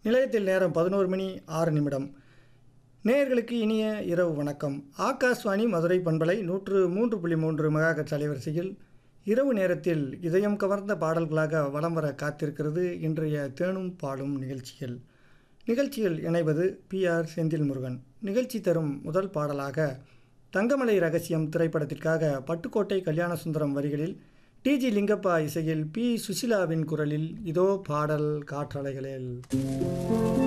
நிலையத்தில் நேரம் பதினோரு மணி ஆறு நிமிடம் நேயர்களுக்கு இனிய இரவு வணக்கம் ஆகாஷ்வாணி மதுரை பண்பலை நூற்று மூன்று புள்ளி மூன்று மெகாஹெர்ட்ஸ் அலைவரிசையில் இரவு நேரத்தில் இதயம் கவர்ந்த பாடல்களாக வலம் வர காத்திருக்கிறது இன்றைய தேனும் பாடும் நிகழ்ச்சிகள் நிகழ்ச்சியில் இணைவது பி ஆர் செந்தில் முருகன் நிகழ்ச்சி தரும் முதல் பாடலாக தங்கமலை ரகசியம் திரைப்படத்திற்காக பட்டுக்கோட்டை கல்யாண சுந்தரம் வரிகளில் டிஜி லிங்கப்பா இசையில் பி சுசிலாவின் குரலில் இதோ பாடல் காற்றலைகளில்